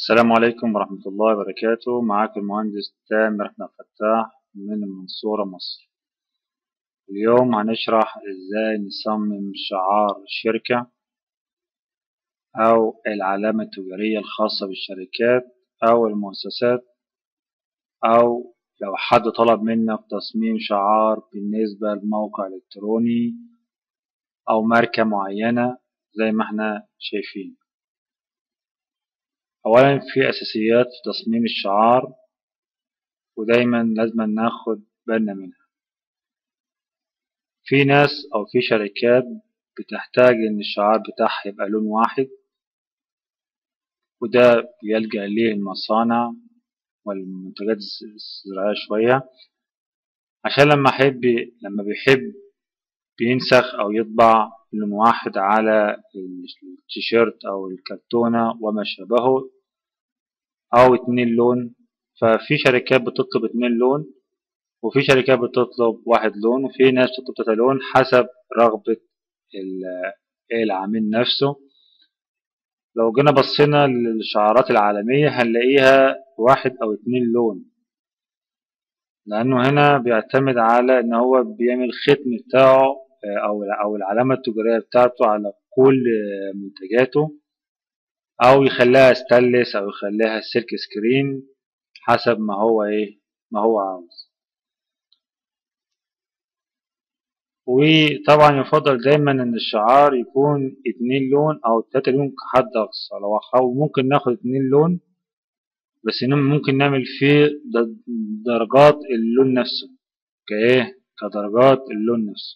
السلام عليكم ورحمة الله وبركاته معاكم المهندس تامر أحمد فتاح من المنصورة مصر اليوم هنشرح ازاي نصمم شعار الشركة أو العلامة التجارية الخاصة بالشركات أو المؤسسات أو لو حد طلب منك تصميم شعار بالنسبة لموقع إلكتروني أو ماركة معينة زي ما احنا شايفين أولا في أساسيات في تصميم الشعار ودايما لازم ناخد بالنا منها في ناس أو في شركات بتحتاج إن الشعار بتاعها يبقى لون واحد وده بيلجأ ليه المصانع والمنتجات الزراعية شوية عشان لما أحب لما بيحب بينسخ أو يطبع لون واحد على التيشيرت أو الكرتونة وما شابهه أو اتنين لون ففي شركات بتطلب اتنين لون وفي شركات بتطلب واحد لون وفي ناس بتطلب تلاتة لون حسب رغبة العميل نفسه لو جينا بصينا للشعارات العالمية هنلاقيها واحد أو اتنين لون لأنه هنا بيعتمد على إن هو بيعمل ختم بتاعه أو أو العلامة التجارية بتاعته على كل منتجاته أو يخليها ستانلس أو يخليها سلك سكرين حسب ما هو إيه ما هو عاوز وطبعا يفضل دايما ان الشعار يكون اتنين لون او تلاتة لون كحد اقصى لو او ممكن ناخد اتنين لون بس ممكن نعمل فيه درجات اللون نفسه كايه كدرجات اللون نفسه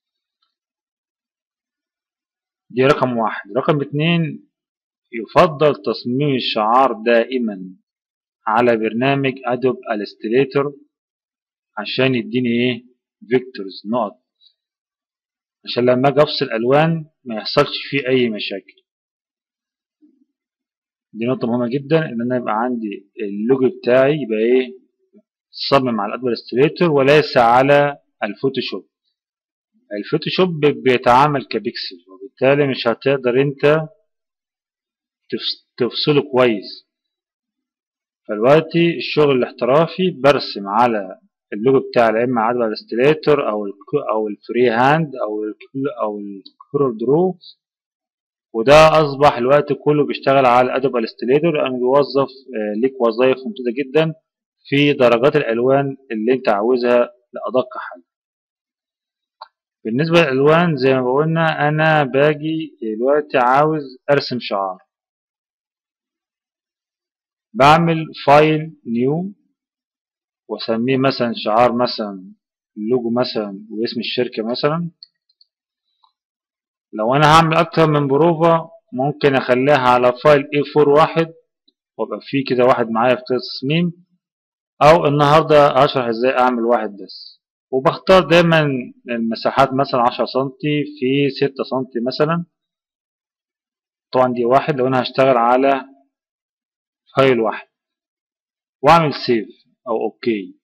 دي رقم واحد رقم اتنين يفضل تصميم الشعار دائما على برنامج ادوب الستريتور عشان يديني ايه فيكتورز نقط عشان لما اجي افصل الوان ما يحصلش فيه اي مشاكل دي نقطة مهمة جدا ان انا يبقى عندي اللوجو بتاعي يبقى ايه صمم على الادوب الستريتور وليس على الفوتوشوب الفوتوشوب بيتعامل كبيكسل وبالتالي مش هتقدر انت تفصله كويس فالوقتي الشغل الاحترافي برسم على اللوجو بتاع يا اما عدوى الستريتور او ال او الفري هاند او ال او الكورل درو وده اصبح الوقت كله بيشتغل على ادوب الستريتور لانه بيوظف ليك وظائف ممتازه جدا في درجات الالوان اللي انت عاوزها لادق حاجه بالنسبه للالوان زي ما قلنا انا باجي دلوقتي عاوز ارسم شعار بعمل فايل نيو واسميه مثلا شعار مثلا اللوجو مثلا واسم الشركة مثلا لو انا هعمل اكتر من بروفا ممكن اخليها على فايل A4 واحد وابقى فيه كده واحد معايا في التصميم او النهاردة هشرح ازاي اعمل واحد بس وبختار دايما المساحات مثلا عشرة سنتي في ستة سنتي مثلا طبعا دي واحد لو انا هشتغل على فايل واحد واعمل سيف او اوكي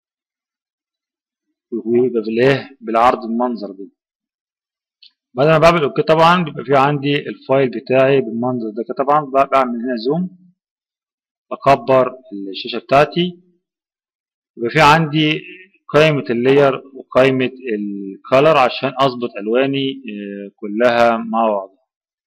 ويبقى بالايه بالعرض المنظر ده بعد ما بعمل اوكي طبعا بيبقى في عندي الفايل بتاعي بالمنظر ده طبعا بعمل هنا زوم بكبر الشاشه بتاعتي يبقى في عندي قائمة اللاير وقائمة الكالر عشان اظبط الواني كلها مع بعض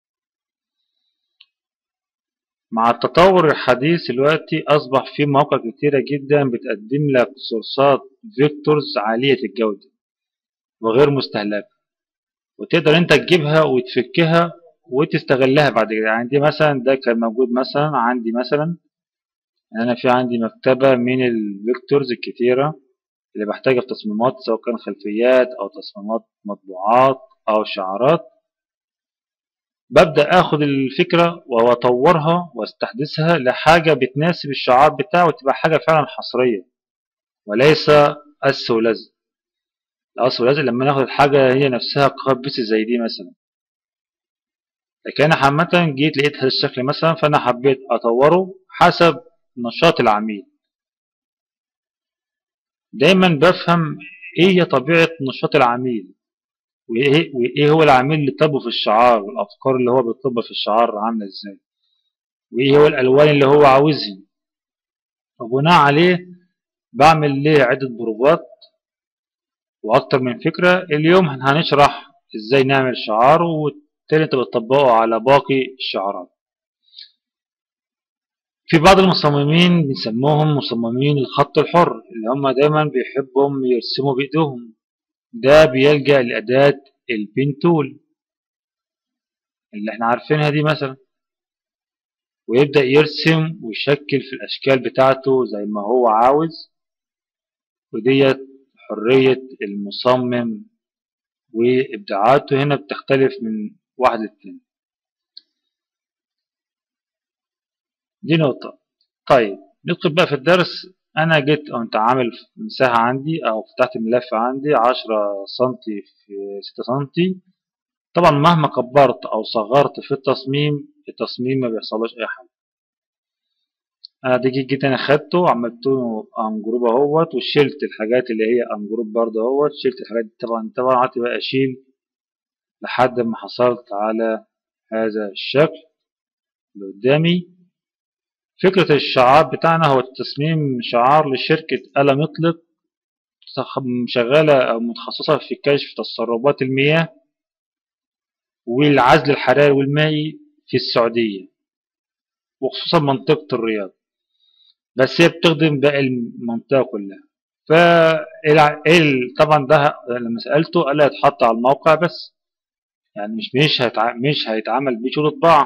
مع التطور الحديث دلوقتي أصبح في مواقع كتيرة جدا بتقدم لك سورسات فيكتورز عالية الجودة وغير مستهلكة وتقدر انت تجيبها وتفكها وتستغلها بعد كده يعني دي مثلا ده كان موجود مثلا عندي مثلا انا في عندي مكتبة من الفيكتورز الكتيرة اللي بحتاجها في تصميمات سواء كان خلفيات او تصميمات مطبوعات او شعارات ببدأ اخد الفكرة واطورها واستحدثها لحاجة بتناسب الشعار بتاعه وتبقى حاجة فعلا حصرية وليس قص ولزق القص ولزق لما ناخد الحاجة هي نفسها قبس زي دي مثلا لكن انا عامة جيت لقيت هذا الشكل مثلا فانا حبيت اطوره حسب نشاط العميل دايما بفهم ايه هي طبيعة نشاط العميل وايه هو العميل اللي طلبه في الشعار والافكار اللي هو بيطلبها في الشعار عامله ازاي وايه هو الالوان اللي هو عاوزها وبناء عليه بعمل ليه عدة بروفات واكتر من فكرة اليوم هنشرح ازاي نعمل شعار والتاني انت بتطبقه على باقي الشعارات في بعض المصممين بنسموهم مصممين الخط الحر اللي هم دايما بيحبوا يرسموا بايديهم ده بيلجأ لأداة البين تول اللي احنا عارفينها دي مثلا ويبدأ يرسم ويشكل في الأشكال بتاعته زي ما هو عاوز وديت حرية المصمم وإبداعاته هنا بتختلف من واحد للتاني دي نقطة طيب ندخل بقى في الدرس أنا جيت قمت عامل مساحة عندي أو فتحت ملف عندي عشرة سنتي في ستة سنتي طبعا مهما كبرت أو صغرت في التصميم التصميم ما بيحصلوش أي حاجة أنا دي جيت, جيت أنا خدته عملته أنجروب أهوت وشلت الحاجات اللي هي أنجروب برضه أهوت شلت الحاجات دي طبعا طبعا قعدت بقى أشيل لحد ما حصلت على هذا الشكل اللي قدامي فكرة الشعار بتاعنا هو تصميم شعار لشركة قلم اطلق شغالة أو متخصصة في كشف تسربات المياه والعزل الحراري والمائي في السعودية وخصوصا منطقة الرياض بس هي بتخدم باقي المنطقة كلها ف طبعا ده لما سألته قال لي هيتحط على الموقع بس يعني مش مش هيتع... مش هيتعمل بيه شغل طباعة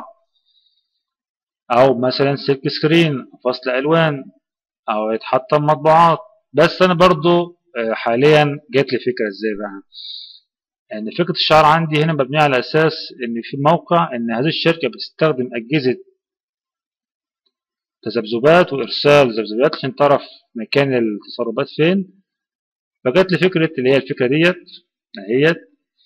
أو مثلا سلك سكرين فصل ألوان أو يتحط مطبوعات بس أنا برضو حاليا جات لي فكرة ازاي بقى يعني فكرة الشعر عندي هنا مبنية على أساس إن في موقع إن هذه الشركة بتستخدم أجهزة تذبذبات وإرسال ذبذبات عشان تعرف مكان التسربات فين فجات لي فكرة اللي هي الفكرة ديت اهيت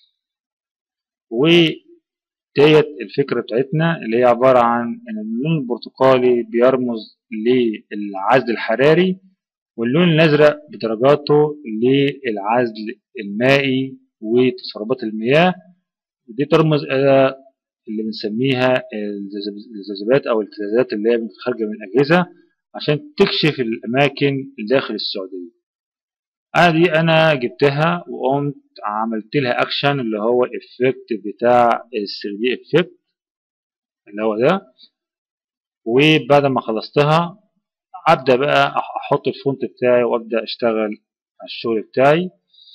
وديت الفكرة بتاعتنا اللي هي عبارة عن إن اللون البرتقالي بيرمز للعزل الحراري واللون الأزرق بدرجاته للعزل المائي وتسربات المياه ودي ترمز إلى اللي بنسميها الذبذبات أو الابتزازات اللي هي خارجة من الأجهزة عشان تكشف الأماكن داخل السعودية أنا دي أنا جبتها وقمت عملت لها أكشن اللي هو الإفكت بتاع ال 3D إفكت اللي هو ده وبعد ما خلصتها أبدأ بقى أحط الفونت بتاعي وأبدأ أشتغل على الشغل بتاعي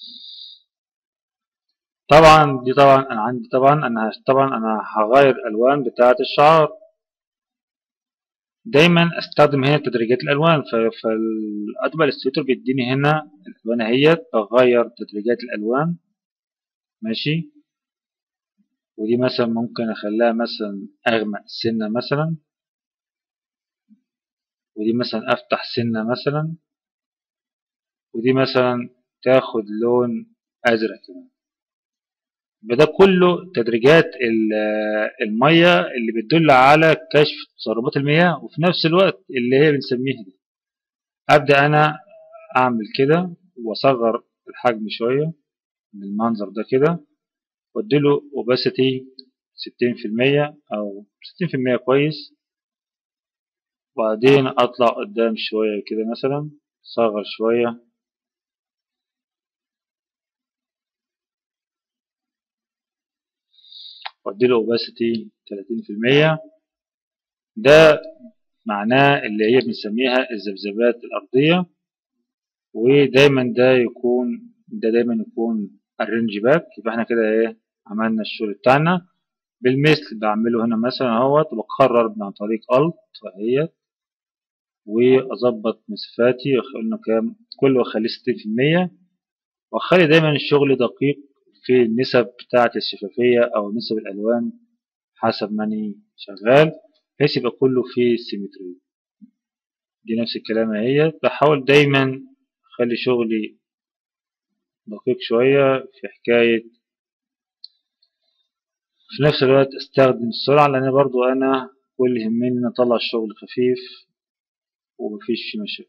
طبعا دي طبعا انا عندي طبعا انا طبعا انا هغير الالوان بتاعه الشعار دايما استخدم هنا تدريجات الالوان فالادوبه الستريتور بيديني هنا الالوان اهيت بغير تدريجات الالوان ماشي ودي مثلا ممكن اخليها مثلا اغمق سنه مثلا ودي مثلا افتح سنه مثلا ودي مثلا تاخد لون ازرق كمان ده كله تدريجات المية اللي بتدل على كشف تسربات المياه وفي نفس الوقت اللي هي بنسميها دي أبدأ أنا أعمل كده وأصغر الحجم شوية بالمنظر ده كده وأديله opacity ستين في المية أو ستين في المية كويس وبعدين أطلع قدام شوية كده مثلا أصغر شوية واديله opacity 30% ده معناه اللي هي بنسميها الذبذبات الأرضية ودايما ده يكون ده دايما يكون الرينج باك يبقى احنا كده ايه عملنا الشغل بتاعنا بالمثل بعمله هنا مثلا اهوت وبقرر عن طريق الت اهيت واظبط مسافاتي قلنا كام كله واخليه 60% واخلي دايما الشغل دقيق في النسب بتاعة الشفافية أو نسب الألوان حسب ماني شغال بحيث يبقى كله في سيمتري دي نفس الكلام اهي بحاول دايما أخلي شغلي دقيق شوية في حكاية في نفس الوقت استخدم السرعة لأن برضو أنا كل يهمني إن أطلع الشغل خفيف ومفيش مشاكل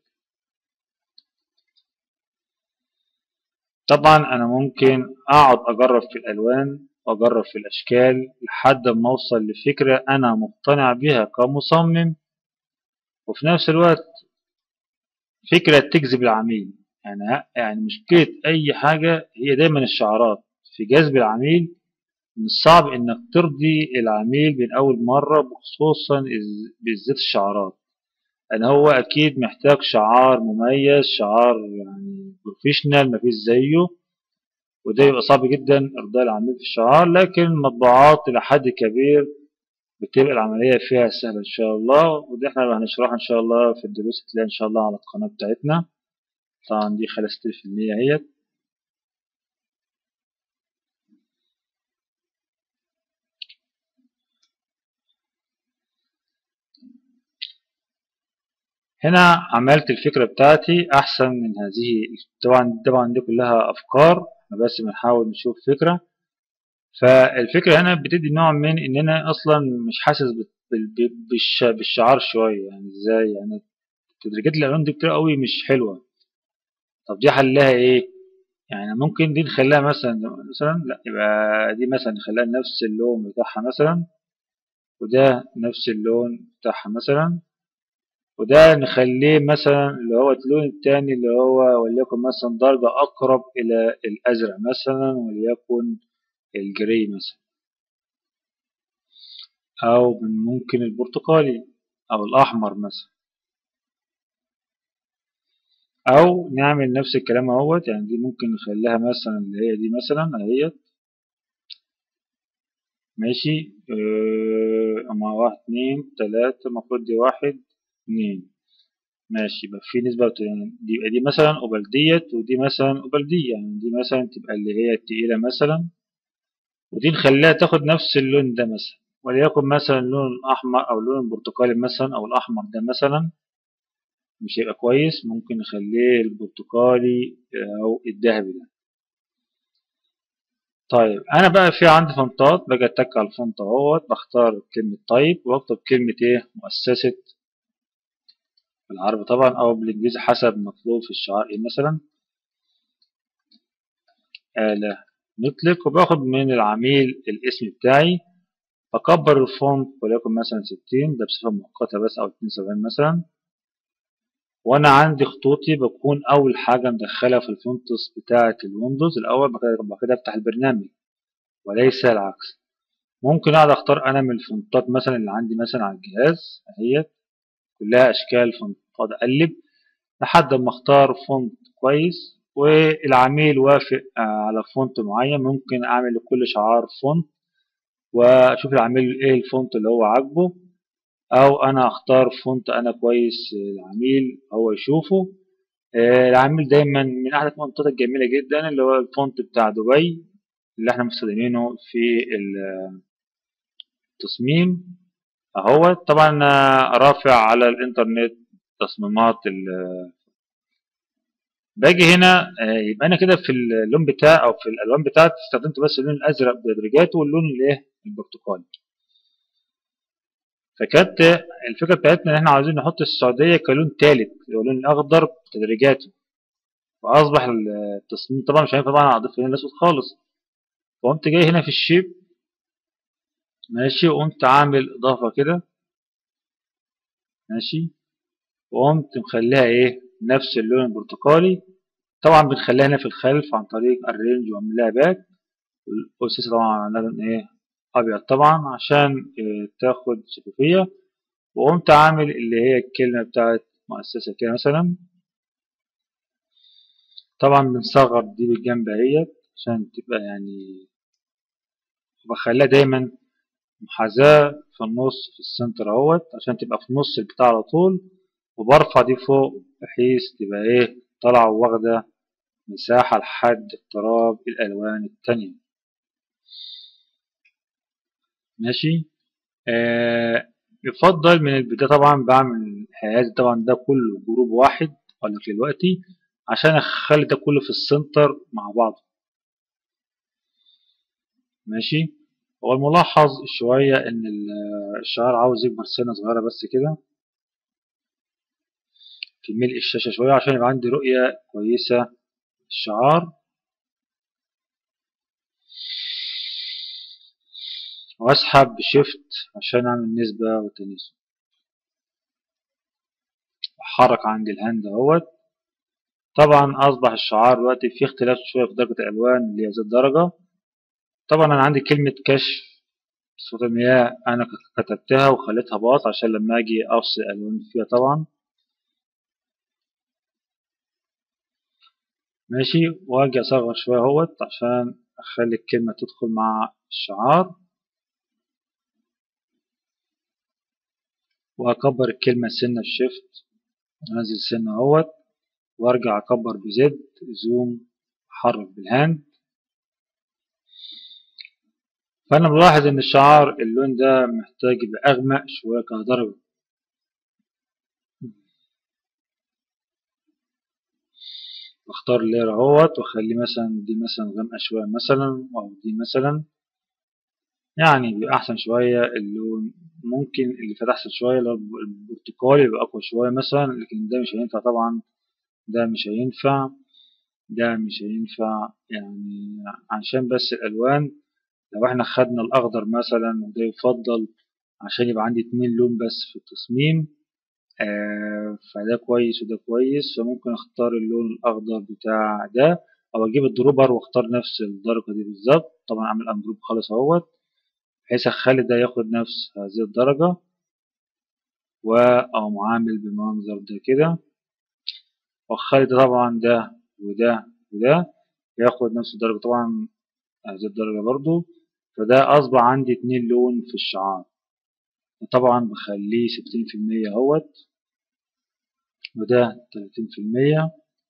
طبعا انا ممكن اقعد اجرب في الالوان وأجرب في الأشكال لحد ما أوصل لفكرة أنا مقتنع بيها كمصمم وفي نفس الوقت فكرة تجذب العميل يعني يعني مشكلة أي حاجة هي دايما الشعارات في جذب العميل من الصعب إنك ترضي العميل من أول مرة خصوصا بالذات الشعارات لأن هو أكيد محتاج شعار مميز شعار يعني بروفيشنال مفيش زيه وده يبقى صعب جدا إرضاء العميل في الشعار لكن المطبوعات إلى حد كبير بتبقى العملية فيها سهلة إن شاء الله وده احنا هنشرحها إن شاء الله في الدروس هتلاقيها إن شاء الله على القناة بتاعتنا طبعا دي خلاص في المية اهيت هنا عملت الفكرة بتاعتي أحسن من هذه طبعا طبعا دي كلها أفكار احنا بس بنحاول نشوف فكرة فالفكرة هنا بتدي نوع من إن أنا أصلا مش حاسس بالشعار شوية يعني إزاي يعني تدريجات الألوان دي كتير قوي مش حلوة طب دي حلها إيه؟ يعني ممكن دي نخليها مثلا مثلا لا يبقى دي مثلا نخليها نفس اللون بتاعها مثلا وده نفس اللون بتاعها مثلا وده نخليه مثلا اللي هو اللون التاني اللي هو وليكن مثلا درجة أقرب إلى الأزرق مثلا وليكن الجري مثلا أو ممكن البرتقالي أو الأحمر مثلا أو نعمل نفس الكلام اهوت يعني دي ممكن نخليها مثلا اللي هي دي مثلا اهيت ماشي اه مع واحد اتنين تلاتة المفروض دي واحد اتنين ماشي يبقى في نسبة دي يبقى دي مثلا قبل ديت ودي مثلا قبل دي يعني دي مثلا تبقى اللي هي التقيلة مثلا ودي نخليها تاخد نفس اللون ده مثلا وليكن مثلا اللون الأحمر أو اللون البرتقالي مثلا أو الأحمر ده مثلا مش هيبقى كويس ممكن نخليه البرتقالي أو الذهبي ده طيب أنا بقى في عندي فونتات باجي أتك على الفونت أهوت بختار كلمة تايب وأكتب كلمة إيه مؤسسة بالعربي طبعا أو بالإنجليزي حسب مطلوب في الشعار إيه مثلا آلة نطلق وباخد من العميل الاسم بتاعي بكبر الفونت وليكن مثلا ستين ده بصفة مؤقتة بس أو اتنين وسبعين مثلا وأنا عندي خطوطي بكون أول حاجة مدخلها في الفونتس بتاعة الويندوز الأول بعد كده أفتح البرنامج وليس العكس ممكن أقعد أختار أنا من الفونتات مثلا اللي عندي مثلا على الجهاز أهيت كلها أشكال فونتات أقلب لحد ما أختار فونت كويس والعميل وافق على فونت معين ممكن أعمل لكل شعار فونت وأشوف العميل إيه الفونت اللي هو عاجبه أو أنا أختار فونت أنا كويس العميل هو يشوفه العميل دايما من أحد الفونتات الجميلة جدا اللي هو الفونت بتاع دبي اللي احنا مستخدمينه في التصميم اهو طبعا رافع على الانترنت تصميمات باجي هنا يبقى انا كده في اللون بتاع او في الالوان بتاعتي استخدمت بس اللون الازرق بدرجاته واللون الايه البرتقالي فكانت الفكره بتاعتنا ان احنا عاوزين نحط السعوديه كلون ثالث اللي هو اللون الاخضر بتدريجاته فاصبح التصميم طبعا مش هينفع طبعا اضيف اللون الاسود خالص فقمت جاي هنا في الشيب ماشي وقمت عامل اضافه كده ماشي وقمت مخليها ايه نفس اللون البرتقالي طبعا بنخليها هنا في الخلف عن طريق الرينج واعمل لها باك والاساس طبعا لازم ايه ابيض طبعا عشان إيه تاخد شفافيه وقمت عامل اللي هي الكلمه بتاعت مؤسسه كده مثلا طبعا بنصغر دي بالجنب اهيت عشان تبقى يعني بخليها دايما محاذاة في النص في السنتر اهوت عشان تبقى في نص البتاع على طول وبرفع دي فوق بحيث تبقى ايه طالعة واخدة مساحة لحد اقتراب الألوان التانية ماشي آه يفضل من البداية طبعا بعمل الحياة طبعا ده كله جروب واحد أقولك دلوقتي عشان أخلي ده كله في السنتر مع بعض ماشي هو الملاحظ شوية إن الشعار عاوز يكبر سنة صغيرة بس كده في ملء الشاشة شوية عشان يبقى عندي رؤية كويسة الشعار واسحب بشيفت عشان اعمل نسبة وتناسب احرك عند الهاند اهوت طبعا اصبح الشعار دلوقتي فيه اختلاف شوية في درجة الالوان اللي هي ذات درجة طبعا انا عندي كلمة كشف صوت المياه انا كتبتها وخليتها باص عشان لما اجي افصل الالوان فيها طبعا ماشي واجي اصغر شوية اهوت عشان اخلي الكلمة تدخل مع الشعار واكبر الكلمة سنة بشيفت انزل سنة اهوت وارجع اكبر بزد زوم احرك بالهاند فانا بلاحظ ان الشعار اللون ده محتاج يبقى اغمق شوية كدرجة اختار اللير اهوت واخليه مثلا دي مثلا غامقة شوية مثلا او دي مثلا يعني بيبقى احسن شوية اللون ممكن اللي فات احسن شوية لو البرتقالي يبقى اقوى شوية مثلا لكن ده مش هينفع طبعا ده مش هينفع ده مش هينفع يعني عشان بس الالوان لو احنا خدنا الاخضر مثلا وده يفضل عشان يبقى عندي اتنين لون بس في التصميم آه فده كويس وده كويس فممكن اختار اللون الاخضر بتاع ده او اجيب الدروبر واختار نفس الدرجة دي بالظبط طبعا اعمل اندروب خالص اهوت بحيث اخلي ده ياخد نفس هذه الدرجة واقوم عامل بالمنظر ده كده واخلي ده طبعا ده وده وده ياخد نفس الدرجة طبعا هذه الدرجة برضو فده أصبح عندي اتنين لون في الشعار طبعا بخليه ستين في المية اهوت وده تلاتين في المية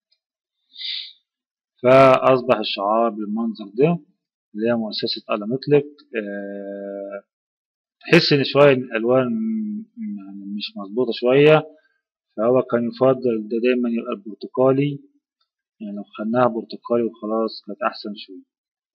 فأصبح الشعار بالمنظر ده اللي هي مؤسسة ألمتلك أه تحس إن شوية الألوان يعني مش مظبوطة شوية فهو كان يفضل ده دايما يبقى البرتقالي يعني لو خدناها برتقالي وخلاص كانت أحسن شوية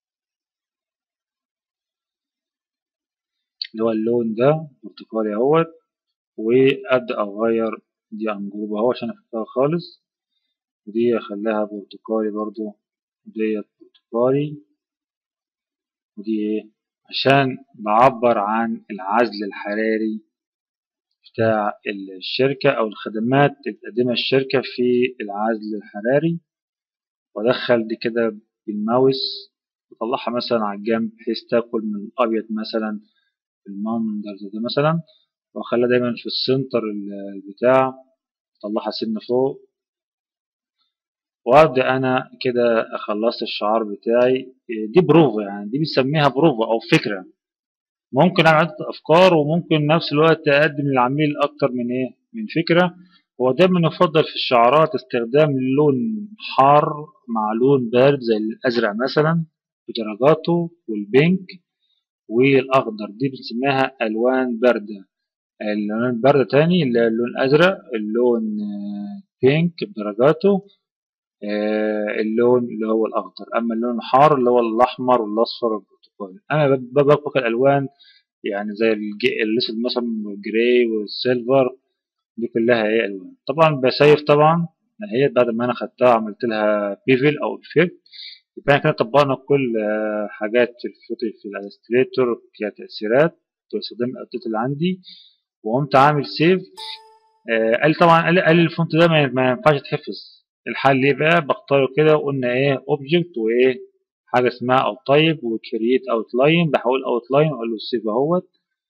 اللي هو اللون ده برتقالي اهوت وابدا اغير دي انجروب اهو عشان اخفيها خالص ودي اخليها برتقالي برضو وديت برتقالي ودي ايه عشان بعبر عن العزل الحراري بتاع الشركة او الخدمات اللي بتقدمها الشركة في العزل الحراري وادخل دي كده بالماوس واطلعها مثلا على الجنب بحيث تاكل من الابيض مثلا المنظر ده مثلا واخليها دايما في السنتر البتاع اطلعها سنة فوق وابدا انا كده خلصت الشعار بتاعي دي بروفا يعني دي بنسميها بروفا او فكرة ممكن اعمل عدة افكار وممكن نفس الوقت اقدم للعميل اكتر من ايه من فكرة هو دايما يفضل في الشعارات استخدام لون حار مع لون بارد زي الازرق مثلا بدرجاته والبينك والاخضر دي بنسميها الوان باردة اللون الباردة تاني اللي اللون الازرق اللون بينك بدرجاته اللون اللي هو الاخضر اما اللون الحار اللي هو الاحمر والاصفر والبرتقالي انا بطبق الالوان يعني زي الاسود مثلا والجراي والسيلفر دي كلها هي الوان طبعا بسيف طبعا هي بعد ما انا خدتها عملت لها بيفل او افكت يبقى احنا كده طبقنا كل حاجات في الفوتو في الالستريتور كتأثيرات باستخدام الابديت اللي عندي وقمت عامل سيف آه قال طبعا قال, قال الفونت ده ما ينفعش يتحفظ الحل ايه بقى بختاره كده وقلنا ايه اوبجكت وايه حاجه اسمها او طيب وكرييت اوت لاين بحول اوت لاين واقول له سيف اهوت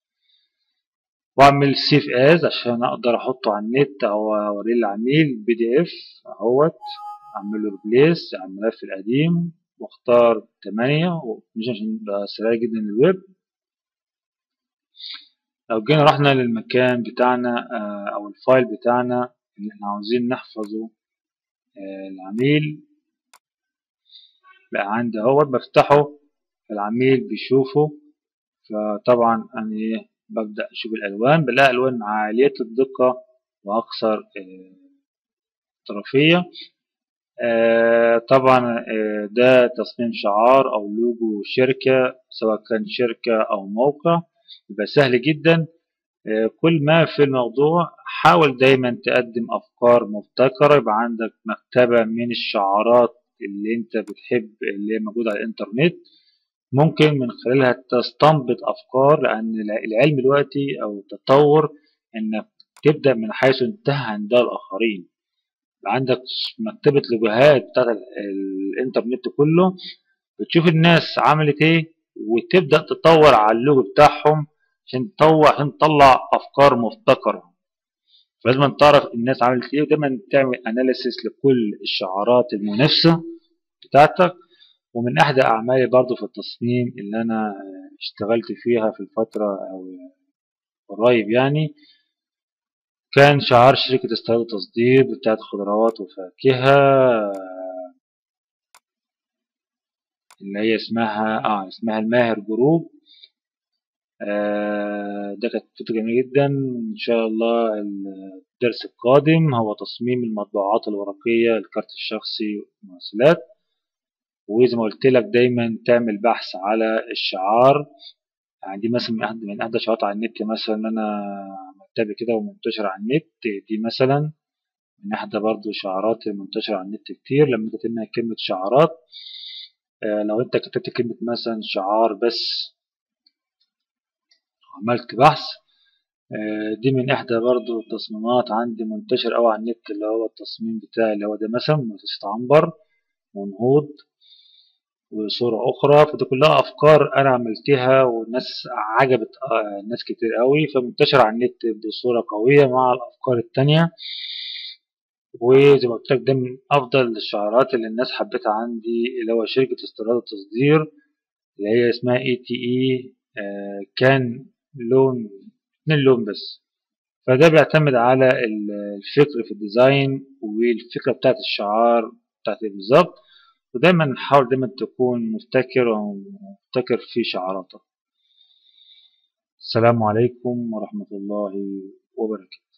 واعمل سيف از عشان اقدر احطه على النت او اوريه للعميل بي دي اف اهوت اعمل له ريبليس على الملف القديم واختار 8 مش عشان يبقى سريع جدا للويب لو جينا رحنا للمكان بتاعنا او الفايل بتاعنا اللي احنا عاوزين نحفظه العميل بقى عندي اهوت بفتحه العميل بيشوفه فطبعا انا ايه ببدأ اشوف الالوان بلاقي الوان عالية الدقة واكثر احترافية آه طبعا آه ده تصميم شعار او لوجو شركة سواء كان شركة او موقع يبقى سهل جدا آه كل ما في الموضوع حاول دايما تقدم افكار مبتكرة يبقى عندك مكتبة من الشعارات اللي انت بتحب اللي هي موجودة على الانترنت ممكن من خلالها تستنبط أفكار لأن العلم دلوقتي أو التطور إنك تبدأ من حيث انتهى عند الآخرين عندك مكتبة لوجوهات بتاعت الإنترنت كله بتشوف الناس عملت إيه وتبدأ تطور على اللوجو بتاعهم عشان تطور عشان تطلع أفكار مبتكرة فلازم تعرف الناس عملت إيه ودايما تعمل أناليسيس لكل الشعارات المنافسة بتاعتك ومن إحدى أعمالي برضو في التصميم اللي أنا اشتغلت فيها في الفترة أو قريب يعني كان شعار شركة استيراد وتصدير بتاعت خضروات وفاكهة اللي هي اسمها اه اسمها الماهر جروب آه ده كانت فكرة جميلة جدا ان شاء الله الدرس القادم هو تصميم المطبوعات الورقية الكارت الشخصي والمراسلات وزي ما قلت لك دايما تعمل بحث على الشعار يعني دي مثلا من احد من احدى الشعارات على النت مثلا انا عملتها قبل كده ومنتشرة على النت دي مثلا من احدى برضو شعارات المنتشرة على النت كتير لما انت تنهي كلمة شعارات آه لو انت كتبت كلمة مثلا شعار بس عملت بحث آه دي من احدى برضو التصميمات عندي منتشر اوي على النت اللي هو التصميم بتاعي اللي هو ده مثلا مؤسسة عنبر ونهوض وصورة أخرى فدي كلها أفكار أنا عملتها والناس عجبت ناس كتير قوي فمنتشرة على النت بصورة قوية مع الأفكار التانية وزي ما قلت لك ده من أفضل الشعارات اللي الناس حبتها عندي اللي هو شركة استيراد وتصدير اللي هي اسمها اي تي اي كان لون اتنين لون بس فده بيعتمد على الفكر في الديزاين والفكرة بتاعت الشعار بتاعت بالظبط ودايما حاول دايما تكون مبتكر ومبتكر في شعاراتك السلام عليكم ورحمة الله وبركاته